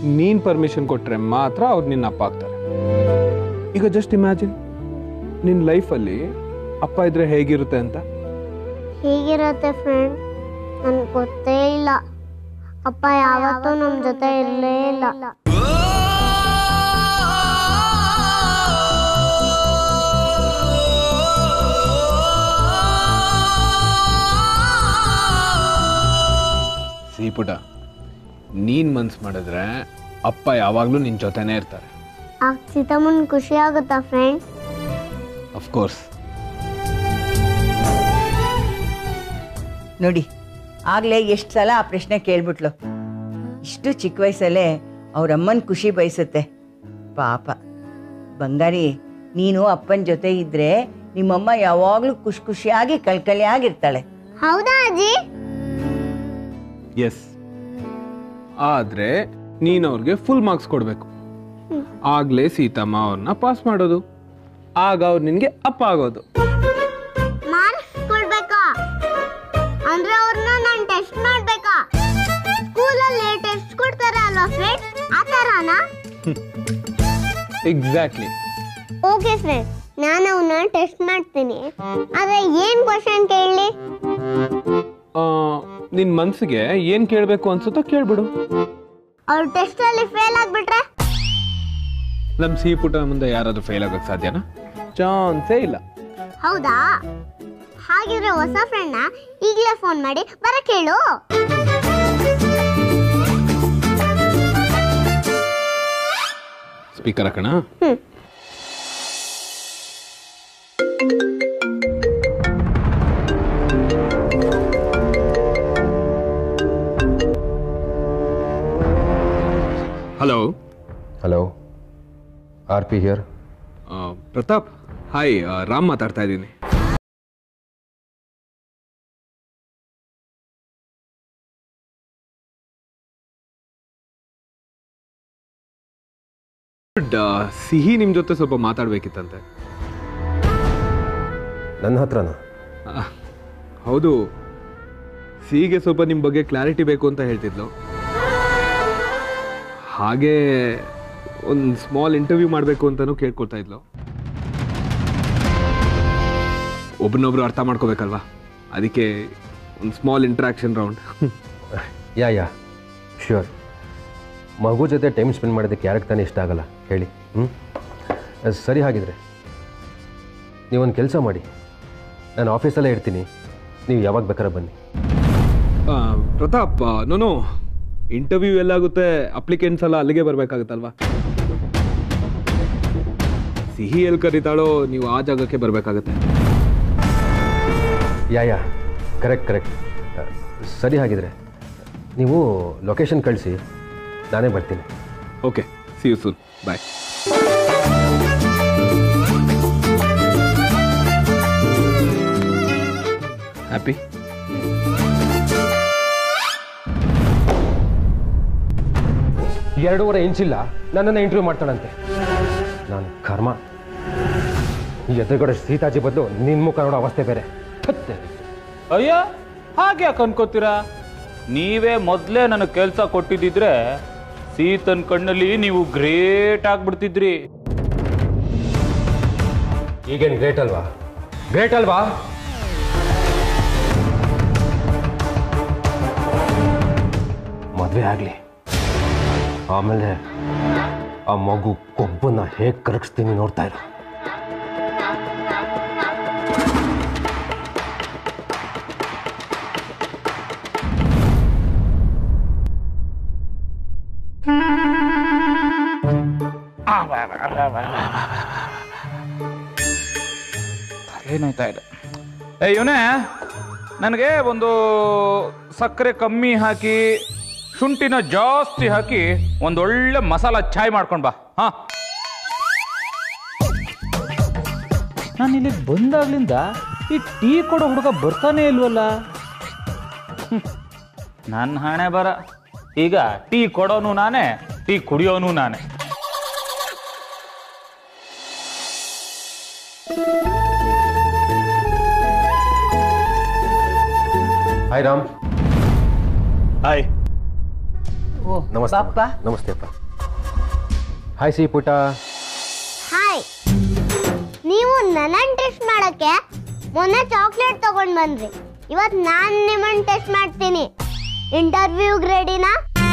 ನೀನು ಪರ್ಮಿಷನ್ ಕೊಟ್ಟರೆ ಮಾತ್ರ ಅವ್ರು ನಿನ್ನ ಅಪ್ಪ ಆಗ್ತಾರೆ ಈಗ ಜಸ್ಟ್ ಇಮ್ಯಾಜಿನ್ ನಿನ್ನ ಲೈಫಲ್ಲಿ ಅಪ್ಪ ಇದ್ರೆ ಹೇಗಿರುತ್ತೆ ಅಂತ ಹೀಗಿರತ್ತೆ ಫ್ರೆಂಡ್ ನನ್ಗೆ ಗೊತ್ತೇ ಇಲ್ಲ ಅಪ್ಪ ಯಾವತ್ತೂ ನಮ್ಮ ಜೊತೆ ಇರಲೇ ಇಲ್ಲ ಶ್ರೀಪುಟ ನೀನು ಮನ್ಸು ಮಾಡಿದ್ರೆ ಅಪ್ಪ ಯಾವಾಗಲೂ ನಿನ್ನ ಜೊತೆನೇ ಇರ್ತಾರೆ ಆಗ ಸೀತಮ್ಮನ್ ಖುಷಿ ಆಗುತ್ತಾ ಫ್ರೆಂಡ್ ಅಫ್ಕೋರ್ಸ್ ನೋಡಿ ಆಗಲೇ ಎಷ್ಟು ಸಲ ಆ ಪ್ರಶ್ನೆ ಕೇಳ್ಬಿಟ್ಲು ಇಷ್ಟು ಚಿಕ್ಕ ವಯಸ್ಸಲ್ಲೇ ಅವ್ರಮ್ಮನ ಖುಷಿ ಬಯಸುತ್ತೆ ಪಾಪ ಬಂಗಾರಿ ನೀನು ಅಪ್ಪನ ಜೊತೆ ಇದ್ರೆ ನಿಮ್ಮಮ್ಮ ಯಾವಾಗಲೂ ಖುಷಿ ಖುಷಿಯಾಗಿ ಕಳ್ಕಳಿಯಾಗಿರ್ತಾಳೆ ಹೌದಾ ಅಜ್ಜಿ ಎಸ್ ಆದರೆ ನೀನು ಅವ್ರಿಗೆ ಫುಲ್ ಮಾರ್ಕ್ಸ್ ಕೊಡಬೇಕು ಆಗಲೇ ಸೀತಮ್ಮ ಅವ್ರನ್ನ ಪಾಸ್ ಮಾಡೋದು ಆಗ ಅವ್ರು ನಿನಗೆ ಅಪ್ಪ ಆಗೋದು ಮಾರ್ಕ್ಸ್ ಕೊಡ್ಬೇಕಾ ಅಂದ್ರೆ ಅವ್ರನ್ನ ನಾನು ಟೆಸ್ಟ್ ಮಾಡ್ಬೇಕಾ ಸ್ಕೂಲಲ್ಲಿ ಟೆಸ್ಟ್ ಕೊಡ್ತಾರೆ ಅಲ್ವಾ ಫ್ರೆಂಡ್ ಆ ಥರನಾ ಎಕ್ಸಾಕ್ಟ್ಲಿ ಓಕೆ ಫ್ರೆಂಡ್ ನಾನು ಅವನ್ನ ಟೆಸ್ಟ್ ಮಾಡ್ತೀನಿ ಆದ್ರೆ ಏನ್ ಕ್ವಶನ್ ಕೇಳಲಿ ನಿನ್ನ ಮನಸ್ಸಿಗೆ ಏನು ಕೇಳಬೇಕು ಅನ್ಸುತ್ತೋ ಕೇಳ್ಬಿಡು ಅವ್ರು ಟೆಸ್ಟ್ ಅಲ್ಲಿ ಫೇಲ್ ಆಗ್ಬಿಟ್ರೆ ನಮ್ಮ ಸಿಹಿ ಪುಟ ಮುಂದೆ ಯಾರಾದ್ರೂ ಫೇಲ್ ಆಗೋಕ್ಕೆ ಸಾಧ್ಯನಾ ಚಾನ್ಸೇ ಇಲ್ಲ ಹೌದಾ ಹಾಗಿದ್ರೆ ಹೊಸ ಫ್ರೆಂಡ್ನ ಈಗಲೇ ಫೋನ್ ಮಾಡಿ ಬರಕ್ ಹೇಳು ಸ್ಪೀಕರ್ ಹಾಕೋಣ hmm hello hello R P here Pratap hi Ram ಮಾತಾಡ್ತಾ ಇದ್ದೀನಿ Good, ಆ, ಸಿಹಿ ನಿಮ್ಮ ಜೊತೆ ಸ್ವಲ್ಪ ಮಾತಾಡ್ಬೇಕಿತ್ತಂತೆ ನನ್ನ ಹತ್ರನಾ ಆ, ಹೌದು ಸಿಹಿಗೆ ಸ್ವಲ್ಪ ನಿಮ್ಮ ಬಗ್ಗೆ ಕ್ಲಾರಿಟಿ ಬೇಕು ಅಂತ ಹೇಳ್ತಿದ್ಲು ಹಾಗೆ ಒಂದು ಸ್ಮಾಲ್ ಇಂಟರ್ವ್ಯೂ ಮಾಡಬೇಕು ಅಂತಲೂ ಕೇಳ್ಕೊಳ್ತಾ ಇದ್ಲು ಒಬ್ರನ್ನೊಬ್ರು ಅರ್ಥ ಮಾಡ್ಕೋಬೇಕಲ್ವಾ ಅದಕ್ಕೆ ಒಂದು small interaction round yeah yeah sure ಮಗು ಜೊತೆ ಟೈಮ್ ಸ್ಪೆಂಡ್ ಮಾಡೋದಕ್ಕೆ ಯಾರಿಗೆ ತಾನೇ ಇಷ್ಟ ಆಗಲ್ಲ ಹೇಳಿ ಹ್ಞೂ ಸರಿ ಹಾಗಿದ್ರೆ ನೀವೊಂದು ಕೆಲಸ ಮಾಡಿ ನಾನು ಆಫೀಸಲ್ಲೇ ಇರ್ತೀನಿ ನೀವು ಯಾವಾಗ ಬೇಕಾದ್ರೆ ಬನ್ನಿ ಪ್ರತಾಪ್ ನೋನು ಇಂಟರ್ವ್ಯೂ ಎಲ್ಲಾಗುತ್ತೆ ಅಪ್ಲಿಕೆಂಟ್ಸ್ ಎಲ್ಲ ಅಲ್ಲಿಗೆ ಬರಬೇಕಾಗುತ್ತಲ್ವಾ ಸಿಹಿ ಎಲ್ಲಿ ಕರೀತಾಳೋ ನೀವು ಆ ಜಾಗಕ್ಕೆ ಬರಬೇಕಾಗತ್ತೆ ಯಾ ಯಾ ಕರೆಕ್ಟ್ ಕರೆಕ್ಟ್ ಸರಿ ಹಾಗಿದ್ರೆ ನೀವು ಲೊಕೇಶನ್ ಕಳಿಸಿ ನಾನೇ ಬರ್ತೀನಿ okay see you soon bye happy ಎರಡೂವರೆ ಇಂಚಿಲ್ಲ ನನ್ನನ್ನು ಇಂಟರ್ವ್ಯೂ ಮಾಡ್ತಾಳಂತೆ ನಾನು ಕರ್ಮ ಎದುರುಗಡೆ ಸೀತಾಜಿ ಬದಲು ನಿನ್ನ ಮುಖ ನೋಡೋ ಅವಸ್ಥೆ ಬೇರೆ ಥತ್ತೆ. ಅಯ್ಯ ಹಾಗೆ ಯಾಕೆ ಅನ್ಕೋತೀರಾ ನೀವೇ ಮೊದಲೇ ನನಗೆ ಕೆಲಸ ಕೊಟ್ಟಿದ್ದಿದ್ರೆ ಸೀತನ್ ಕಣ್ಣಲ್ಲಿ ನೀವು ಗ್ರೇಟ್ ಆಗ್ಬಿಡ್ತಿದ್ರಿ ಈಗೇನು ಗ್ರೇಟ್ ಅಲ್ವಾ ಗ್ರೇಟ್ ಅಲ್ವಾ ಮದುವೆ ಆಗಲಿ ಆಮೇಲೆ ಆ ಮಗು ಕೊಬ್ಬನ್ನ ಹೇಗೆ ಕರಗಿಸ್ತೀನಿ ನೋಡ್ತಾ ಇರು ಏನಾಯ್ತಾ ಇದೆ ಏ ಇವನೇ ನನಗೆ ಒಂದು ಸಕ್ಕರೆ ಕಮ್ಮಿ ಹಾಕಿ ಶುಂಠಿನ ಜಾಸ್ತಿ ಹಾಕಿ ಒಂದೊಳ್ಳೆ ಮಸಾಲ ಚಾಯ್ ಮಾಡ್ಕೊಂಡು ಬಾ ಹಾ ನಾನು ಇಲ್ಲಿಗೆ ಬಂದಾಗ್ಲಿಂದ ಈ ಟೀ ಕೊಡೋ ಹುಡುಗ ಬರ್ತಾನೆ ಇಲ್ವಲ್ಲ ನನ್ನ ಹಣೆ ಬರ ಈಗ ಟೀ ಕೊಡೋನು ನಾನೇ ಟೀ ಕುಡಿಯೋನು ನಾನೇ ಹಾಯ್ ರಾಮ್ ಹಾಯ್ ಓ ನಮಸ್ತೆ ಅಮ್ಮ. ಬಾಪ್ಪ ನಮಸ್ತೆ ಅಪ್ಪ ಹಾಯ್ ಸಿ ಪುಟ ಹಾಯ್ ನೀವು ನನ್ನನ್ನು ಟೆಸ್ಟ್ ಮಾಡಕ್ಕೆ ಮೊನ್ನೆ ಚಾಕ್ಲೇಟ್ ತಗೊಂಡ್ ಬಂದ್ರಿ ಇವತ್ತು ನಾನು ನಿಮ್ಮನ್ನು ಟೆಸ್ಟ್ ಮಾಡ್ತೀನಿ ಇಂಟರ್ವ್ಯೂಗ್ ರೆಡಿನಾ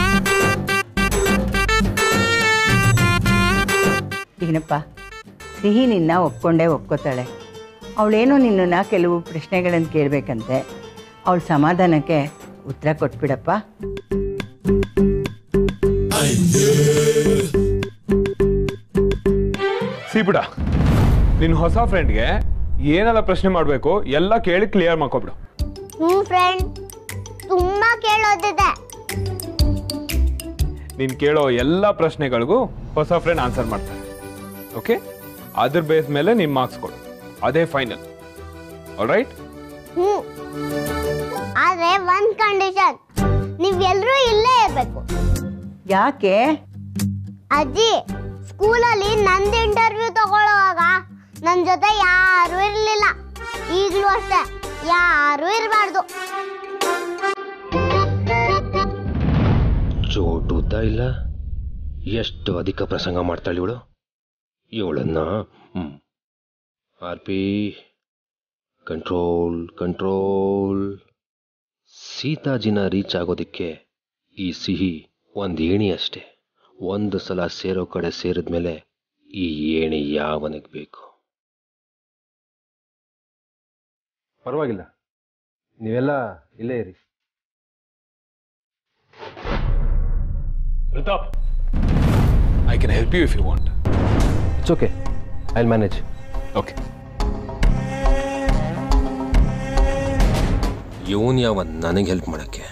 ಏನಪ್ಪ ಸಿಹಿ ನಿನ್ನ ಒಪ್ಕೊಂಡೇ ಒಪ್ಕೋತಾಳೆ ಅವಳೇನೋ ನಿನ್ನನ್ನು ಕೆಲವು ಪ್ರಶ್ನೆಗಳನ್ನು ಕೇಳಬೇಕಂತೆ ಅವಳ ಸಮಾಧಾನಕ್ಕೆ ಉತ್ತರ ಕೊಟ್ಬಿಡಪ್ಪ ಸಿಬಿಡ ನಿನ್ನ ಹೊಸ ಫ್ರೆಂಡ್ಗೆ ಏನೆಲ್ಲ ಪ್ರಶ್ನೆ ಮಾಡಬೇಕು ಎಲ್ಲ ಕೇಳಿ ಕ್ಲಿಯರ್ ಮಾಡ್ಕೊಬಿಡು ಹ್ಞೂ ಫ್ರೆಂಡ್ ತುಂಬಾ ಕೇಳೋದಿದೆ ನೀನು ಕೇಳೋ ಎಲ್ಲ ಪ್ರಶ್ನೆಗಳಿಗೂ ಹೊಸ ಫ್ರೆಂಡ್ ಆನ್ಸರ್ ಮಾಡ್ತಾರೆ ಓಕೆ ಅದ್ರ ಬೇಸ್ ಮೇಲೆ ನಿಮ್ಮ ಮಾರ್ಕ್ಸ್ ಕೊಡು ಅದೇ ಫೈನಲ್ ಆಲ್ ರೈಟ್ ಹ್ಞೂ ಆದ್ರೆ ಒಂದ್ ಕಂಡೀಷನ್ ನೀವೆಲ್ಲರೂ ಇಲ್ಲೇ ಇರ್ಬೇಕು ಯಾಕೆ ಅಜ್ಜಿ ಸ್ಕೂಲಲ್ಲಿ ನಂದು ಇಂಟರ್ವ್ಯೂ ತಗೊಳ್ಳುವಾಗ ನನ್ನ ಜೊತೆ ಯಾರೂ ಇರಲಿಲ್ಲ ಈಗಲೂ ಅಷ್ಟೇ ಯಾರೂ ಇರಬಾರ್ದು ಚೋಟು ಉದ್ದ ಇಲ್ಲ ಎಷ್ಟು ಅಧಿಕ ಪ್ರಸಂಗ ಮಾಡ್ತಾಳೆ ಇವಳು ಇವಳನ್ನ hmm R P control control ಸೀತಾಜಿನ ರೀಚ್ ಆಗೋದಕ್ಕೆ ಈ ಸಿಹಿ ಒಂದು ಏಣಿ ಅಷ್ಟೇ ಒಂದು ಸಲ ಸೇರೋ ಕಡೆ ಸೇರಿದ್ಮೇಲೆ ಈ ಏಣಿ ಯಾವನಿಗೆ ಬೇಕು ಪರವಾಗಿಲ್ಲ ನೀವೆಲ್ಲ ಇಲ್ಲೇ ಇರಿ Pratap I can help you if you want it's okay I manage okay ಇವನ್ ಯಾವ ನನಗೆ ಹೆಲ್ಪ್ ಮಾಡಕ್ಕೆ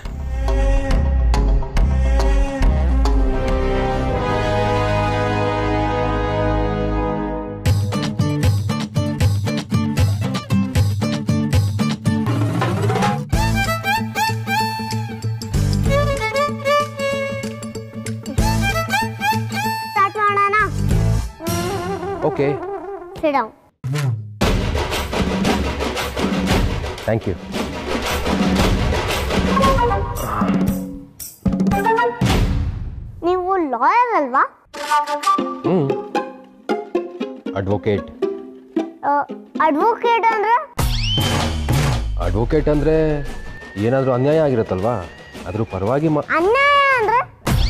ಸ್ಟಾರ್ಟ್ ಮಾಡೋಣ ಓಕೆ ಸಿಡೌನ್ ಥ್ಯಾಂಕ್ ಯು ನೀವು ಲಾಯರ್ ಅಲ್ವಾ ಹ್ಞೂ ಅಡ್ವೊಕೇಟ್ ಅಡ್ವೊಕೇಟ್ ಅಂದ್ರೆ ಅಡ್ವೊಕೇಟ್ ಅಂದರೆ ಏನಾದರೂ ಅನ್ಯಾಯ ಆಗಿರುತ್ತಲ್ವಾ ಅದ್ರ ಪರವಾಗಿ ಮ ಅನ್ಯಾಯ ಅಂದ್ರೆ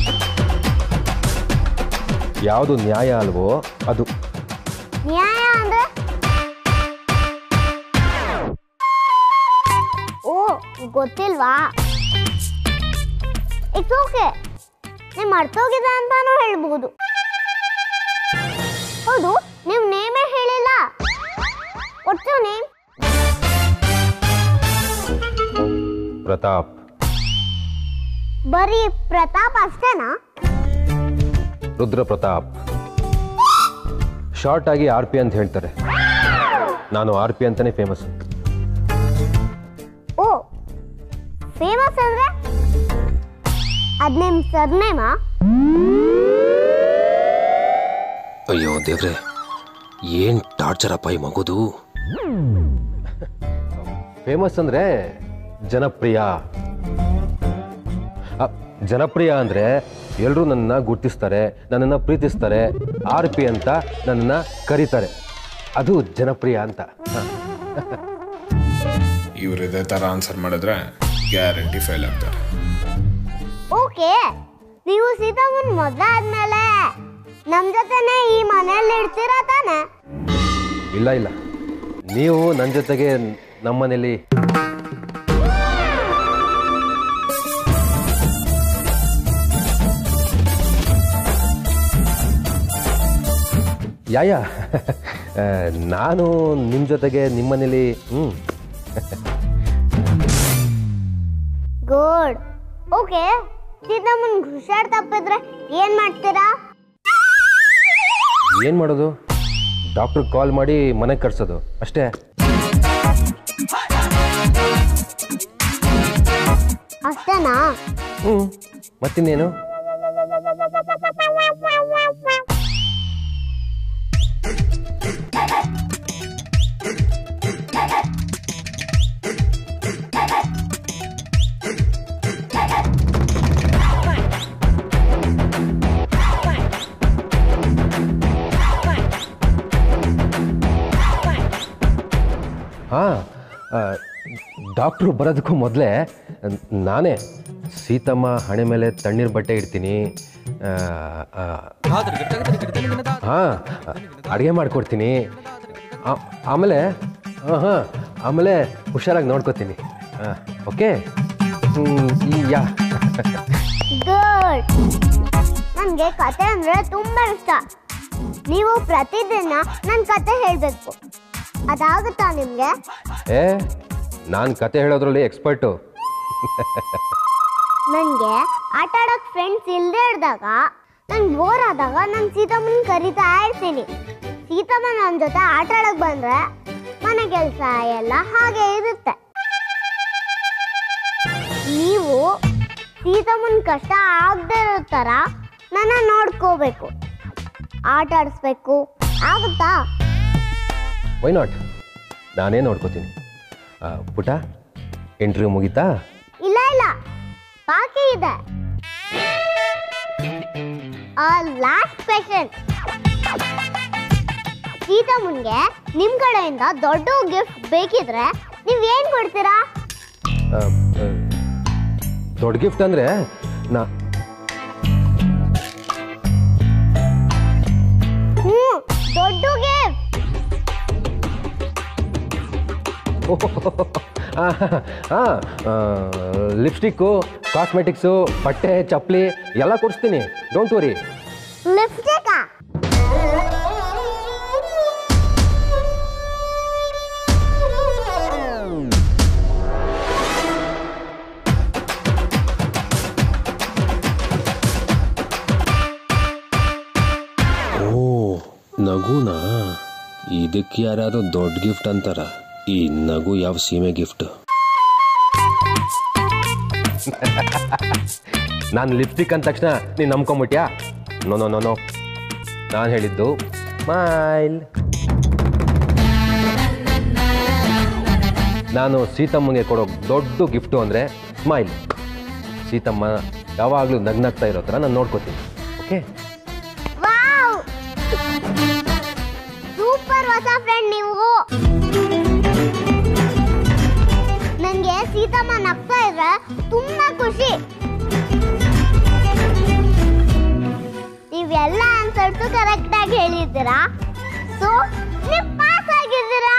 ಯಾವುದು ನ್ಯಾಯ ಅಲ್ವೋ ಅದು ನ್ಯಾಯ ಅಂದ್ರೆ ಓ ಗೊತ್ತಿಲ್ವಾ ಇಟ್ಸ್ ಓಕೆ ನೀವು ಮರ್ತೋಗಿದೆ ಅಂತಾನೂ ಹೇಳ್ಬೋದು ಹೌದು ನೀವು ನೇಮೇ ಹೇಳಿಲ್ಲ ಒಟ್ಟು ನೇಮ್ ಪ್ರತಾಪ್ ಬರೀ ಪ್ರತಾಪ್ ಅಷ್ಟೇನಾ ರುದ್ರ ಪ್ರತಾಪ್ ಶಾರ್ಟ್ ಆಗಿ ಆರ್ ಪಿ ಅಂತ ಹೇಳ್ತಾರೆ ನಾನು ಆರ್ ಪಿ ಅಂತಾನೆ ಫೇಮಸ್ ಓ ಫೇಮಸ್ ಅಂದ್ರೆ ಅದ್ ನಿಮ್ ಸರ್ನೇಮಾ ಅಯ್ಯೋ ದೇವ್ರೆ ಏನ್ ಟಾರ್ಚರ್ ಅಪ್ಪ ಈ ಮಗುದು ಫೇಮಸ್ ಅಂದ್ರೆ ಜನಪ್ರಿಯ ಅ, ಜನಪ್ರಿಯ ಅಂದ್ರೆ ಎಲ್ಲರೂ ನನ್ನನ್ನ ಗುರ್ತಿಸ್ತಾರೆ ನನ್ನನ್ನ ಪ್ರೀತಿಸ್ತಾರೆ ಆರ್ ಪಿ ಅಂತ ನನ್ನನ್ನ ಕರೀತಾರೆ ಅದು ಜನಪ್ರಿಯ ಅಂತ ಹ. ಇವ್ರು ಇದೇ ಥರ ಆನ್ಸರ್ ಮಾಡಿದ್ರೆ ಗ್ಯಾರಂಟಿ ಫೇಲ್ ಆಗ್ತಾರೆ ಓಕೆ ನೀವು ಸೀತಾಮನ್ ಮದ್ವೆ ಆದ್ಮೇಲೆ ನಮ್ ಜೊತೆನೆ ಈ ಮನೆಯಲ್ಲಿ ಇರ್ತೀರಾ ತಾನೆ ಇಲ್ಲ ಇಲ್ಲ ನೀವು ನನ್ನ ಜೊತೆಗೆ ನಮ್ಮನೇಲಿ ಯಾಯ ಆ, ನಾನು ನಿಮ್ಮ ಜೊತೆಗೆ ನಿಮ್ಮನೇಲಿ ಹ್ಞೂ ಗುಡ್ ಓಕೆ ಸೀತಾಮನ್ ಹುಷಾರ್ ತಪ್ಪಿದ್ರೆ ಏನ್ ಮಾಡ್ತೀರಾ ಏನು ಮಾಡೋದು ಡಾಕ್ಟ್ರಿಗೆ ಕಾಲ್ ಮಾಡಿ ಮನೆಗೆ ಕರ್ಸೋದು ಅಷ್ಟೇ ಅಷ್ಟೇನಾ ಹ್ಞೂ ಮತ್ತಿನ್ನೇನು ಹಾಂ ಡಾಕ್ಟ್ರು ಬರೋದಕ್ಕೂ ಮೊದಲೇ ನಾನೇ ಸೀತಮ್ಮ ಹಣೆ ಮೇಲೆ ತಣ್ಣೀರು ಬಟ್ಟೆ ಇಡ್ತೀನಿ ಹಾಂ ಅಡುಗೆ ಮಾಡಿಕೊಡ್ತೀನಿ ಆ- ಆಮೇಲೆ ಹಾಂ ಹಾಂ ಆಮೇಲೆ ಹುಷಾರಾಗಿ ನೋಡ್ಕೋತೀನಿ ಹಾಂ ಓಕೆ ಯಾ ಗುಡ್ ನನಗೆ ಕತೆ ಅಂದರೆ ತುಂಬ ಇಷ್ಟ ನೀವು ಪ್ರತಿದಿನ ನನ್ನ ಕತೆ ಹೇಳಬೇಕು ಅದಾಗುತ್ತಾ ನಿಮಗೆ ಏ ನಾನು ಕತೆ ಹೇಳೋದ್ರಲ್ಲಿ ಎಕ್ಸ್ಪರ್ಟು ನನಗೆ ಆಟ ಆಡೋಕೆ ಫ್ರೆಂಡ್ಸ್ ಇಲ್ಲದೆ ಇದ್ದಾಗ ನಂಗೆ ಬೋರ್ ಆದಾಗ ನಾನು ಸೀತಮ್ಮನ ಕರಿತಾ ಇರ್ತೀನಿ ಸೀತಮ್ಮ ನನ್ನ ಜೊತೆ ಆಟ ಆಡೋಕೆ ಬಂದರೆ ಮನೆ ಕೆಲಸ ಎಲ್ಲ ಹಾಗೆ ಇರುತ್ತೆ ನೀವು ಸೀತಮ್ಮನ ಕಷ್ಟ ಆಗದೆ ಇರೋ ಥರ ನನ್ನ ನೋಡ್ಕೋಬೇಕು ಆಟ ಆಡಿಸ್ಬೇಕು ಆಗುತ್ತಾ ವೈ ನಾಟ್ ನಾನೇ ನೋಡ್ಕೋತೀನಿ ಆ, ಪುಟ ಇಂಟರ್ವ್ಯೂ ಮುಗೀತಾ ಇಲ್ಲ ಇಲ್ಲ ಬಾಕಿ ಇದೆ ಲಾಸ್ಟ್ ಕ್ವೆಶನ್ ಸೀತಮ್ಮನ್ಗೆ ನಿಮ್ ಕಡೆಯಿಂದ ದೊಡ್ಡ ಗಿಫ್ಟ್ ಬೇಕಿದ್ರೆ ನೀವ್ ಏನ್ ಕೊಡ್ತೀರಾ ಆ, ಆ, ದೊಡ್ಡ ಗಿಫ್ಟ್ ಅಂದರೆ ನಾ ಹ್ಞೂ ದೊಡ್ಡ ಗಿಫ್ಟ್ ಹಾಂ ಲಿಪ್ಸ್ಟಿಕ್ಕು ಕಾಸ್ಮೆಟಿಕ್ಸು ಬಟ್ಟೆ ಚಪ್ಪಲಿ ಎಲ್ಲ ಕೊಡಿಸ್ತೀನಿ ಡೋಂಟ್ ವರಿ ಲಿಪ್ಸ್ಟಿಕ್ ಓ ನಗುನಾ ಇದಕ್ಕೆ ಯಾರಾದ್ರೂ ದೊಡ್ಡ ಗಿಫ್ಟ್ ಅಂತಾರ ಈ ನಗು ಯಾವ ಸೀಮೆ ಗಿಫ್ಟ್ ನಾನು ಲಿಪ್ಸ್ಟಿಕ್ ಅಂದ ತಕ್ಷಣ ನೀನು ನಂಬ್ಕೊಂಬಿಟ್ಯಾ ನೋ ನೋ ನೋ ನೋ ನಾನು ಹೇಳಿದ್ದು ಸ್ಮೈಲ್ ನಾನು ಸೀತಮ್ಮಂಗೆ ಕೊಡೋ ದೊಡ್ಡ ಗಿಫ್ಟು ಅಂದರೆ ಸ್ಮೈಲ್ ಸೀತಮ್ಮ ಯಾವಾಗಲೂ ನಗ್ನಗ್ತಾ ಇರೋ ಥರ ನಾನು ನೋಡ್ಕೋತೀನಿ ಓಕೆ ವಾವ್ ಸೂಪರ್ ಹೊಸ ಫ್ರೆಂಡ್ ನೀವು ನನಗೆ ಸೀತಮ್ಮ ನಗ್ತಾ ಇದ್ರೆ ತುಂಬಾ ಖುಷಿ ನೀವೆಲ್ಲ ಆನ್ಸರ್ಸು ಕರೆಕ್ಟ್ ಆಗಿ ಹೇಳಿದ್ದೀರಾ ಸೊ ನೀವು ಪಾಸ್ ಆಗಿದ್ದೀರಾ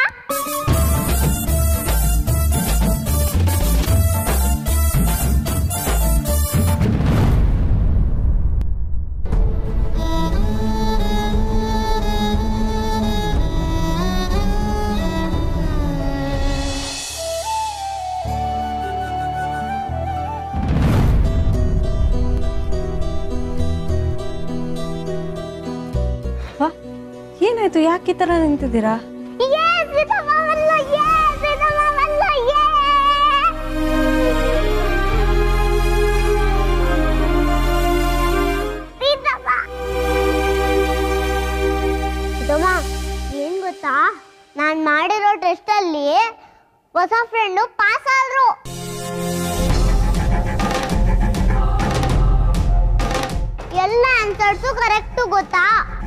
ವಾ ಏನಾಯ್ತು ಯಾಕೆ ಈ ಥರ ನಿಂತಿದ್ದೀರಾ ಯೇ ಸೀತಮ್ಮ ಬಂದ್ಲು, ಯೇ ಸೀತಮ್ಮ ಬಂದ್ಲು, ಯೇ ಸೀತಮ್ಮ ಸೀತಮ್ಮ ಏನ್ ಗೊತ್ತಾ ನಾನ್ ಮಾಡಿರೋ ಟೆಸ್ಟ್ ಅಲ್ಲಿ ಹೊಸ ಫ್ರೆಂಡು ಪಾಸ್ ಆದ್ರು ಎಲ್ಲ ಆನ್ಸರ್ಸು ಕರೆಕ್ಟು ಗೊತ್ತಾ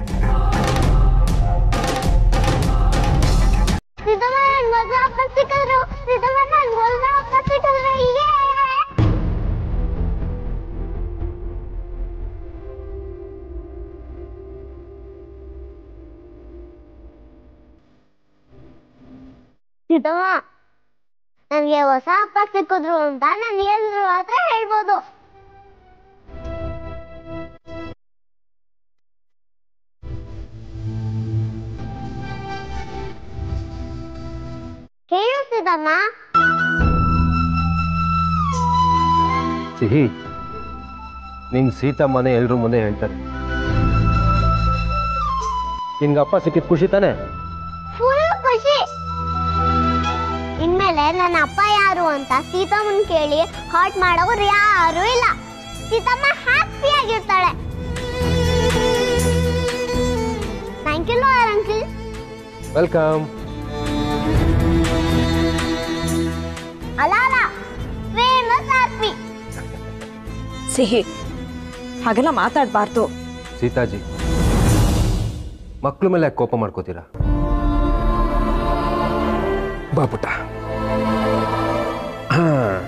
ಸೀತಮ್ಮ ನನ್ ಮೊದ್ಲು ಅಪ್ಪ ಸಿಕ್ಕಿದ್ರು ಸೀತಮ್ಮ ನನ್ ಮೊದ್ಲು ಅಪ್ಪ ಸಿಕ್ಕಿದ್ರು ಹೀಗೆ ಸೀತಮ್ಮ ನನಗೆ ಹೊಸ ಅಪ್ಪ ಸಿಕ್ಕಿದ್ರು ಅಂತ ನಾನು ಹೇಳಿದ್ರು ಮಾತ್ರ ಹೇಳ್ಬೋದು ಹೇಳು ಸೀತಮ್ಮ ಸಿಹಿ ನಿಂಗೆ ಸೀತಮ್ಮನೆ ಎಲ್ರ ಮುಂದೆ ಹೇಳ್ತಾರೆ ನಿನ್ಗೆ ಅಪ್ಪ ಸಿಕ್ಕಿದ ಖುಷಿ ತಾನೆ ಫುಲ್ ಖುಷಿ ಇನ್ಮೇಲೆ ನನ್ನ ಅಪ್ಪ ಯಾರು ಅಂತ ಸೀತಮ್ಮನ್ ಕೇಳಿ ಹಾಟ್ ಮಾಡೋರು ಯಾರು ಇಲ್ಲ ಸೀತಮ್ಮ ಹ್ಯಾಪಿ ಆಗಿರ್ತಾಳೆ thank you lawyer uncle welcome ಅಲ್ಲ ಅಲ್ಲ ಫೇಮಸ್ ಆರ್ಪಿ ಸಿಹಿ ಹಾಗೆಲ್ಲ ಮಾತಾಡಬಾರ್ದು ಸೀತಾಜಿ ಮಕ್ಳ ಮೇಲೆ ಯಾಕ್ ಕೋಪ ಮಾಡ್ಕೋತೀರಾ ಬಾ ಪುಟ್ಟ ಹಾ.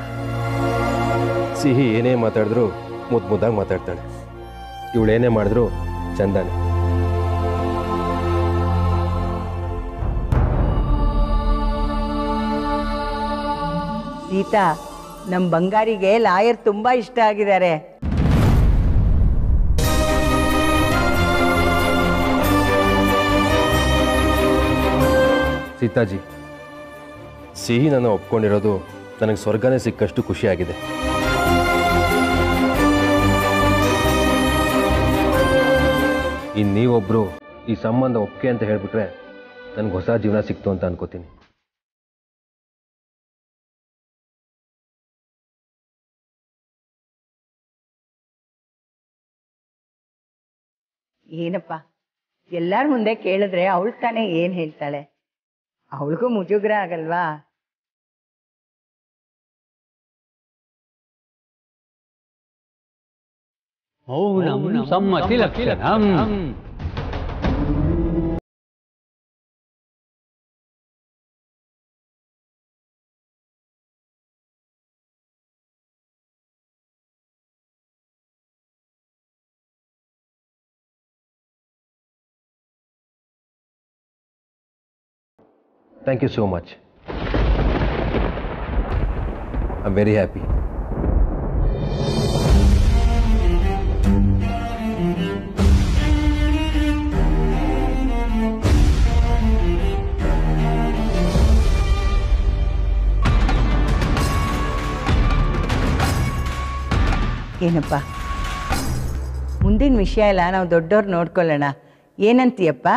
ಸಿಹಿ ಏನೇ ಮಾತಾಡಿದ್ರು ಮುದ್ದು ಮುದ್ದಾಗಿ ಮಾತಾಡ್ತಾಳೆ ಇವಳು ಏನೇ ಮಾಡಿದ್ರು ಚಂದಾನೆ ಸೀತಾ ನಮ್ಮ ಬಂಗಾರಿಗೆ ಲಾಯರ್ ತುಂಬಾ ಇಷ್ಟ ಆಗಿದ್ದಾರೆ ಸೀತಾಜಿ ಸಿಹಿ ನನ್ನ ಒಪ್ಕೊಂಡಿರೋದು ನನಗೆ ಸ್ವರ್ಗನೇ ಸಿಕ್ಕಷ್ಟು ಖುಷಿಯಾಗಿದೆ ಇನ್ನು ನೀವೊಬ್ಬರು ಈ ಸಂಬಂಧ ಒಪ್ಕೆ ಅಂತ ಹೇಳ್ಬಿಟ್ರೆ ನನಗೆ ಹೊಸ ಜೀವನ ಸಿಕ್ತು ಅಂತ ಅನ್ಕೋತೀನಿ ಏನಪ್ಪ ಎಲ್ಲರ ಮುಂದೆ ಕೇಳಿದ್ರೆ ಅವಳು ತಾನೇ ಏನ್ ಹೇಳ್ತಾಳೆ ಅವಳಿಗೂ ಮುಜುಗ್ರ ಆಗಲ್ವಾ ಮೌನಂ ಸಮ್ಮತಿ ಲಕ್ಷಣಂ thank you so much I very happy ಏನಪ್ಪ ಮುಂದಿನ ವಿಷಯ ಎಲ್ಲ ನಾವು ದೊಡ್ಡವ್ರು ನೋಡ್ಕೊಳ್ಳೋಣ ಏನಂತೀಯಪ್ಪ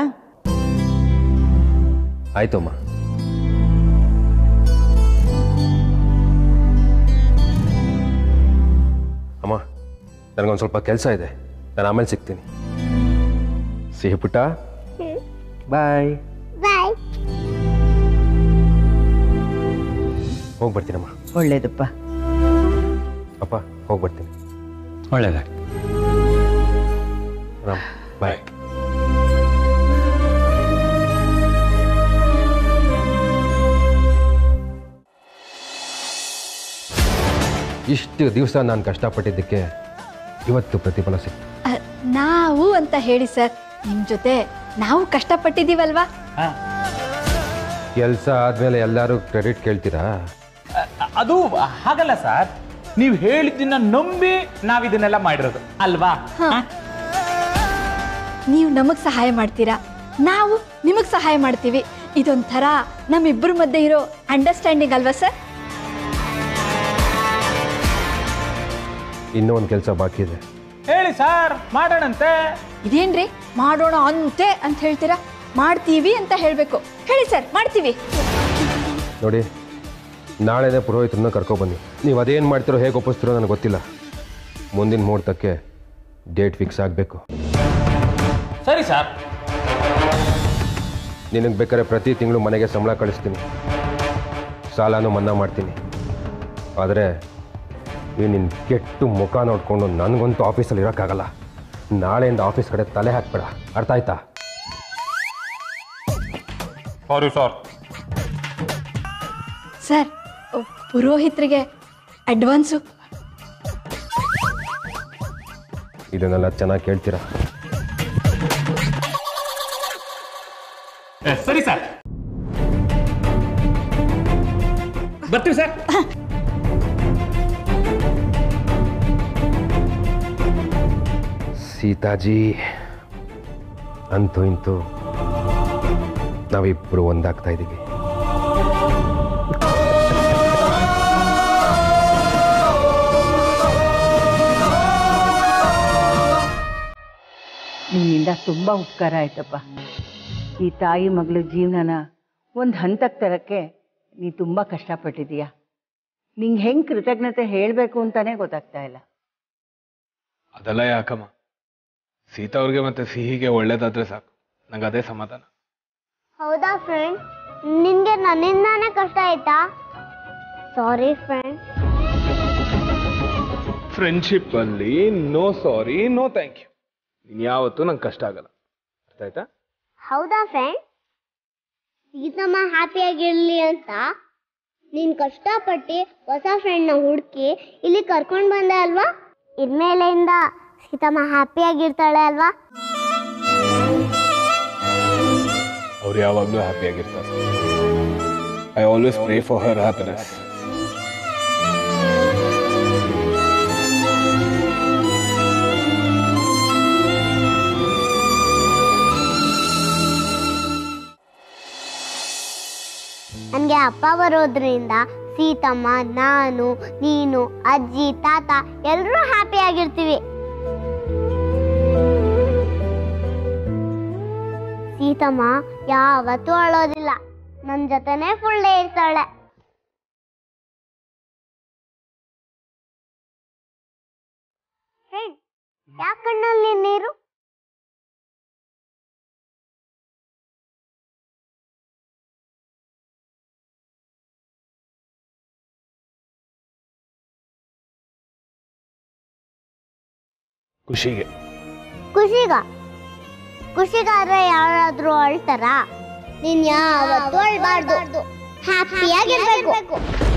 ಆಯ್ತಮ್ಮ ಅಮ್ಮ ನನಗೊಂದು ಸ್ವಲ್ಪ ಕೆಲಸ ಇದೆ ನಾನು ಆಮೇಲೆ ಸಿಗ್ತೀನಿ ಸಿಹಿ ಪುಟ್ಟ ಬಾಯ್ ಬಾಯ್ ಹೋಗಿ ಬರ್ತೀನಮ್ಮ ಒಳ್ಳೇದಪ್ಪ ಅಪ್ಪ ಹೋಗಿ ಬರ್ತೀನಿ ಒಳ್ಳೆಯದಾಗಿ ರಾಮ್ ಬಾಯ್ ಇಷ್ಟು ದಿವಸ ನಾನು ಕಷ್ಟಪಟ್ಟಿದ್ದಕ್ಕೆ ಇವತ್ತು ಪ್ರತಿಫಲ ಸಿಕ್ತು ಅ, ನಾವು ಅಂತ ಹೇಳಿ ಸರ್ ನಿಮ್ ಜೊತೆ ನಾವು ಕಷ್ಟಪಟ್ಟಿದ್ದೀವಲ್ವಾ ಕೆಲಸ ಆದಮೇಲೆ ಎಲ್ಲರೂ ಕ್ರೆಡಿಟ್ ಕೇಳ್ತೀರಾ ಅದು ಹಾಗಲ್ಲ ಸರ್ ನೀವು ಹೇಳಿದ್ದನ್ನ ನಂಬಿ ನಾವಿದನ್ನೆಲ್ಲ ಮಾಡಿರೋದು ಅಲ್ವಾ ನೀವು ನಮಗ್ ಸಹಾಯ ಮಾಡ್ತೀರಾ ನಾವು ನಿಮಗ್ ಸಹಾಯ ಮಾಡ್ತೀವಿ ಇದೊಂಥರ ನಮ್ಮಿಬ್ಬರ ಮಧ್ಯೆ ಇರೋ ಅಂಡರ್ಸ್ಟ್ಯಾಂಡಿಂಗ್ ಅಲ್ವಾ ಸರ್ ಇನ್ನೂ ಒಂದು ಕೆಲಸ ಬಾಕಿ ಇದೆ ಹೇಳಿ ಸರ್ ಮಾಡೋಣಂತೆ ಇದೇನ್ರಿ ಮಾಡೋಣ ಅಂತೆ ಅಂತ ಹೇಳ್ತೀರಾ ಮಾಡ್ತೀವಿ ಅಂತ ಹೇಳ್ಬೇಕು ಹೇಳಿ ಸರ್ ಮಾಡ್ತೀವಿ ನೋಡಿ ನಾಳೆನೇ ಪುರೋಹಿತರನ್ನ ಕರ್ಕೊಬನ್ನಿ ನೀವು ಅದೇನು ಮಾಡ್ತಿರೋ ಹೇಗೆ ಒಪ್ಪಿಸ್ತಿರೋ ನನಗೆ ಗೊತ್ತಿಲ್ಲ ಮುಂದಿನ ಮುಹೂರ್ತಕ್ಕೆ ಡೇಟ್ ಫಿಕ್ಸ್ ಆಗಬೇಕು ಸರಿ ಸರ್ ನಿನಗೆ ಬೇಕಾದ್ರೆ ಪ್ರತಿ ತಿಂಗಳು ಮನೆಗೆ ಸಂಬಳ ಕಳಿಸ್ತೀನಿ ಸಾಲನೂ ಮನ್ನಾ ಮಾಡ್ತೀನಿ ಆದರೆ ಈ ನಿನ್ನ ಕೆಟ್ಟು ಮುಖ ನೋಡಿಕೊಂಡು ನನಗಂತೂ ಆಫೀಸಲ್ಲಿ ಇರೋಕ್ಕಾಗಲ್ಲ ನಾಳೆಯಿಂದ ಆಫೀಸ್ ಕಡೆ ತಲೆ ಹಾಕ್ಬೇಡ ಅರ್ಥ ಆಯ್ತಾ ಸಾರಿ ಸರ್ ಸರ್ ಅ, ಪುರೋಹಿತರಿಗೆ ಅಡ್ವಾನ್ಸು ಇದನ್ನೆಲ್ಲ ಚೆನ್ನಾಗಿ ಕೇಳ್ತೀರಾ ಸರಿ ಸರ್ ಬರ್ತೀವಿ ಸರ್ ಸೀತಾಜಿ ಅಂತೂ ಇಂತೂ ನಾವಿಬ್ಬರು ಒಂದಾಗ್ತಾ ಇದ್ದೀವಿ ನಿನ್ನಿಂದ ತುಂಬ ಉಪಕಾರ ಆಯ್ತಪ್ಪ ಈ ತಾಯಿ ಮಗಳ ಜೀವನನ ಒಂದು ಹಂತಕ್ಕೆ ತರಕ್ಕೆ ನೀ ತುಂಬ ಕಷ್ಟಪಟ್ಟಿದೀಯ ನಿಂಗೆ ಹೆಂಗೆ ಕೃತಜ್ಞತೆ ಹೇಳಬೇಕು ಅಂತಾನೆ ಗೊತ್ತಾಗ್ತಾ ಇಲ್ಲ ಅದೆಲ್ಲ ಯಾಕಮ್ಮ ಸೀತಾ ಅವ್ರಿಗೆ ಮತ್ತೆ ಸಿಹಿಗೆ ಒಳ್ಳೇದಾದ್ರೆ ಸಾಕು ನಂಗೆ ಅದೇ ಸಮಾಧಾನ ಹೌದಾ ಫ್ರೆಂಡ್ ನಿನ್ಗೆ ನನ್ನಿಂದಾನೇ ಕಷ್ಟ ಆಯ್ತಾ ಸಾರಿ ಫ್ರೆಂಡ್ ಫ್ರೆಂಡ್ಶಿಪ್ ಅಲ್ಲಿ no sorry no thank you ನೀನು ಯಾವತ್ತೂ ನಂಗೆ ಕಷ್ಟ ಆಗಲ್ಲ ಅರ್ಥ ಆಯ್ತಾ ಹೌದಾ ಫ್ರೆಂಡ್ ಸೀತಮ್ಮ ಹ್ಯಾಪಿಯಾಗಿರ್ಲಿ ಅಂತ ನೀನ್ ಕಷ್ಟಪಟ್ಟು ಹೊಸ ಫ್ರೆಂಡ್ನ ಹುಡುಕಿ ಇಲ್ಲಿ ಕರ್ಕೊಂಡು ಬಂದೆ ಅಲ್ವಾ ಇನ್ಮೇಲೆಯಿಂದ ಸೀತಮ್ಮ ಹ್ಯಾಪಿಯಾಗಿರ್ತಾಳೆ ಅಲ್ವಾ ಅವ್ರು ಯಾವಾಗಲೂ ಹ್ಯಾಪಿಯಾಗಿರ್ತಾರೆ I always pray for her happiness ನನಗೆ ಅಪ್ಪ ಬರೋದ್ರಿಂದ ಸೀತಮ್ಮ ನಾನು ನೀನು ಅಜ್ಜಿ ತಾತ ಎಲ್ಲರೂ ಹ್ಯಾಪಿ ಆಗಿರ್ತೀವಿ ಸೀತಮ್ಮ ಯಾವತ್ತೂ ಅಳೋದಿಲ್ಲ ನನ್ನ ಜೊತೆನೇ ಫುಲ್ ಡೇ ಇರ್ತಾಳೆ ಯಾಕೆ ಕಣ್ಣಲ್ಲಿ ನೀರು ಖುಷಿಗೆ ಖುಷಿಗ ಖುಷಿಗಾದ್ರೆ ಯಾರಾದ್ರೂ ಅಳ್ತಾರ ನೀನ್ ಯಾವತ್ತೂ ಅಳ್ಬಾರ್ದು ಹ್ಯಾಪಿಯಾಗಿರ್ಬೇಕು